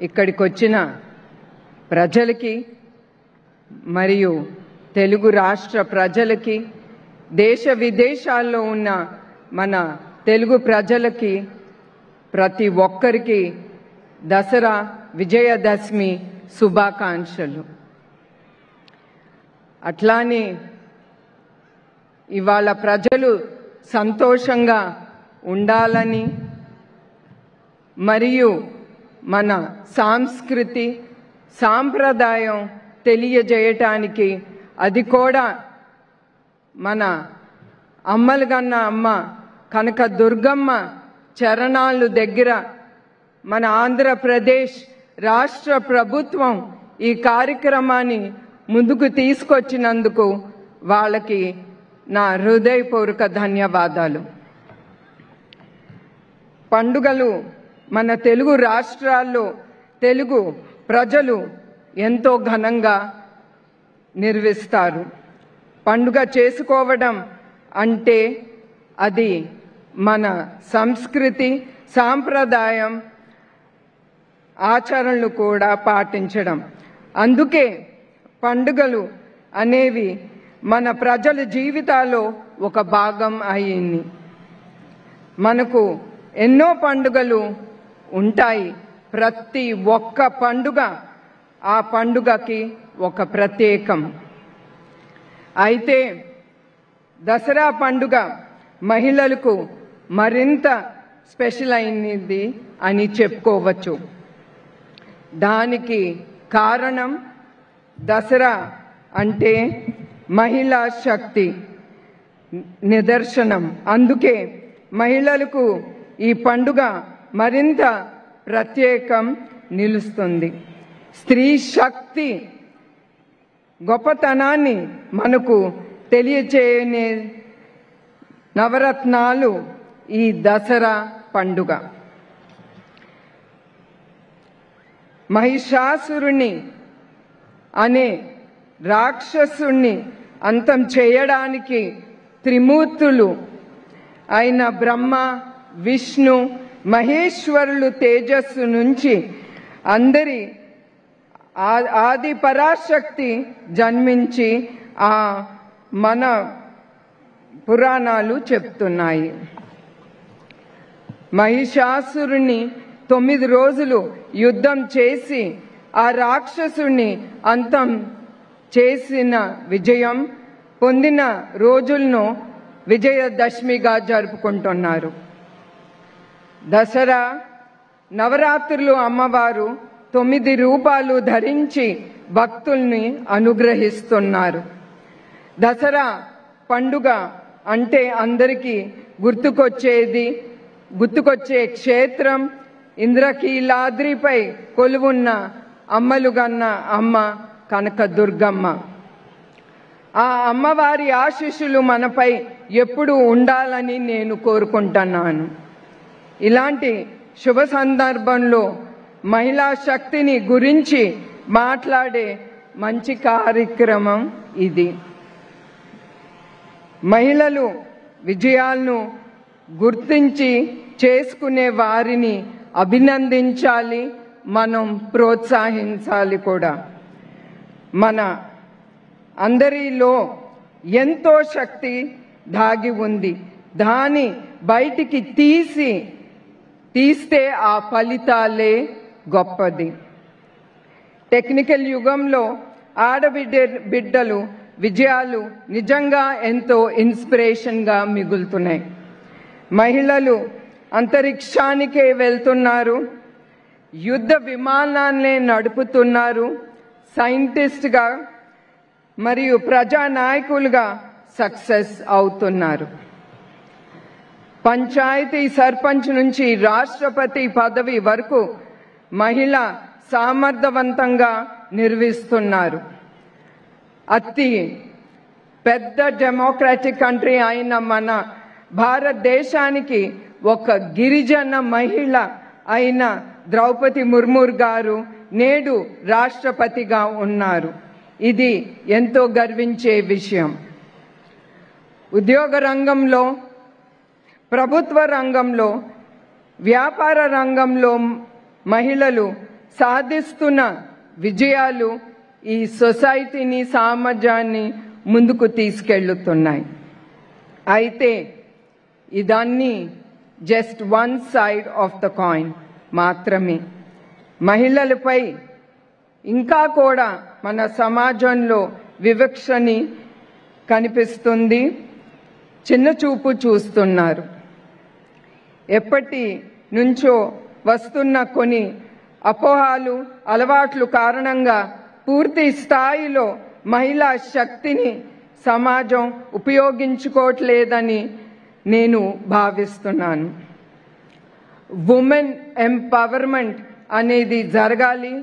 ఇక్కడికి వచ్చిన ప్రజలకి మరియు తెలుగు రాష్ట్ర ప్రజలకి దేశ విదేశాల్లో ఉన్న మన తెలుగు ప్రజలకి ప్రతి ఒక్కరికి దసరా విజయదశమి శుభాకాంక్షలు అట్లానే ఇవాళ ప్రజలు సంతోషంగా ఉండాలని మరియు మన సాంస్కృతి సాంప్రదాయం తెలియజేయటానికి అది కూడా మన అమ్మలు కన్న అమ్మ కనక దుర్గమ్మ చరణాలు దగ్గర మన ఆంధ్రప్రదేశ్ రాష్ట్ర ప్రభుత్వం ఈ కార్యక్రమాన్ని ముందుకు తీసుకొచ్చినందుకు వాళ్ళకి నా హృదయపూర్వక ధన్యవాదాలు పండుగలు మన తెలుగు రాష్ట్రాల్లో తెలుగు ప్రజలు ఎంతో ఘనంగా నిర్వహిస్తారు పండుగ చేసుకోవడం అంటే అది మన సంస్కృతి సాంప్రదాయం ఆచరణలు కూడా పాటించడం అందుకే పండుగలు అనేవి మన ప్రజల జీవితాల్లో ఒక భాగం అయింది మనకు ఎన్నో పండుగలు ఉంటాయి ప్రతి ఒక్క పండుగ ఆ పండుగకి ఒక ప్రత్యేకం అయితే దసరా పండుగ మహిళలకు మరింత స్పెషల్ అయినది అని చెప్పుకోవచ్చు దానికి కారణం దసరా అంటే మహిళా శక్తి నిదర్శనం అందుకే మహిళలకు ఈ పండుగ మరింత ప్రత్యేకం నిలుస్తుంది స్త్రీ శక్తి గొప్పతనాన్ని మనకు తెలియచేయని నవరత్నాలు ఈ దసరా పండుగ మహిషాసురుణ్ణి అనే రాక్షసుణ్ణి అంతం చేయడానికి త్రిమూర్తులు అయిన బ్రహ్మ విష్ణు మహేశ్వరులు తేజస్సు నుంచి అందరి ఆ- ఆది పరాశక్తి జన్మించి ఆ మన పురాణాలు చెప్తున్నాయి మహిషాసురుని తొమ్మిది రోజులు యుద్ధం చేసి ఆ రాక్షసుని అంతం చేసిన విజయం పొందిన రోజులను విజయదశమిగా జరుపుకుంటున్నారు దసరా నవరాత్రులు అమ్మవారు తొమ్మిది రూపాలు ధరించి భక్తుల్ని అనుగ్రహిస్తున్నారు దసరా పండుగ అంటే అందరికీ గుర్తుకొచ్చేది గుర్తుకొచ్చే క్షేత్రం ఇంద్రకీలాద్రిపై కొలువున్న అమ్మలుగన్న అమ్మ కనకదుర్గమ్మ ఆ అమ్మవారి ఆశీస్సులు మనపై ఎప్పుడు ఉండాలని నేను కోరుకుంటున్నాను ఇలాంటి శుభ సందర్భంలో మహిళా శక్తిని గురించి మాట్లాడే మంచి కార్యక్రమం ఇది మహిళలు విజయాలను గుర్తించి చేసుకునే వారిని అభినందించాలి మనం ప్రోత్సహించాలి కూడా మన అందరిలో ఎంతో శక్తి దాగి ఉంది దాని బయటికి తీసి తీస్తే ఆ ఫలితాలే గొప్పది టెక్నికల్ యుగంలో ఆడబిడ్డ బిడ్డలు విజయాలు నిజంగా ఎంతో ఇన్స్పిరేషన్గా మిగులుతున్నాయి మహిళలు అంతరిక్షానికే వెళ్తున్నారు యుద్ధ విమానాన్నే నడుపుతున్నారు సైంటిస్ట్గా మరియు ప్రజానాయకులుగా సక్సెస్ అవుతున్నారు పంచాయతీ సర్పంచ్ నుంచి రాష్ట్రపతి పదవి వరకు మహిళ సామర్థవంతంగా నిర్వహిస్తున్నారు అతి పెద్ద డెమోక్రాటిక్ కంట్రీ అయిన మన భారతదేశానికి ఒక గిరిజన మహిళ అయిన ద్రౌపది ముర్ము గారు నేడు రాష్ట్రపతిగా ఉన్నారు ఇది ఎంతో గర్వించే విషయం ఉద్యోగ రంగంలో ప్రభుత్వ రంగంలో వ్యాపార రంగంలో మహిళలు సాధిస్తున్న విజయాలు ఈ సొసైటీని సామర్థ్యాన్ని ముందుకు తీసుకెళ్తున్నాయి అయితే ఇదన్నీ just one side of the coin మాత్రమే మహిళలపై ఇంకా కూడా మన సమాజంలో వివక్షని కనిపిస్తుంది చిన్న చూపు చూస్తున్నారు ఎప్పటి నుంచో వస్తున్న కొన్ని అపోహాలు అలవాట్లు కారణంగా పూర్తి స్థాయిలో మహిళా శక్తిని సమాజం ఉపయోగించుకోవట్లేదని నేను భావిస్తున్నాను ఉమెన్ ఎంపవర్మెంట్ అనేది జరగాలి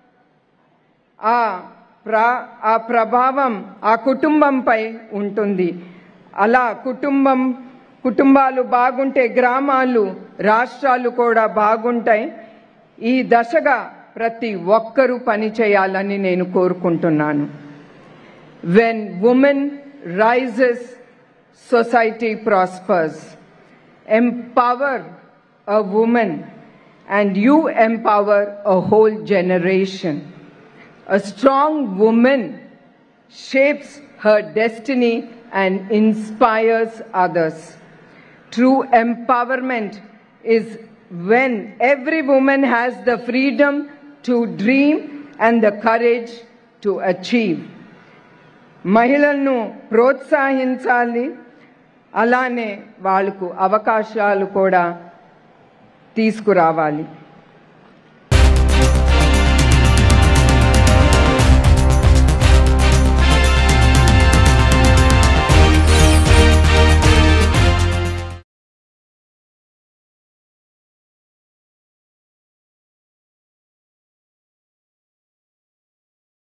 ఆ ప్రా ఆ ప్రభావం ఆ కుటుంబంపై ఉంటుంది అలా కుటుంబం కుటుంబాలు బాగుంటే గ్రామాలు రాష్ట్రాలు కూడా బాగుంటాయి ఈ దశగా ప్రతి ఒక్కరూ పనిచేయాలని నేను కోరుకుంటున్నాను when women rises society prospers empower a woman and you empower a whole generation. A strong woman shapes her destiny and inspires others. True empowerment is when every woman has the freedom to dream and the courage to achieve. మహిళలను ప్రోత్సహించాలి అలానే వాళ్ళకు అవకాశాలు కూడా తీసుకురావాలి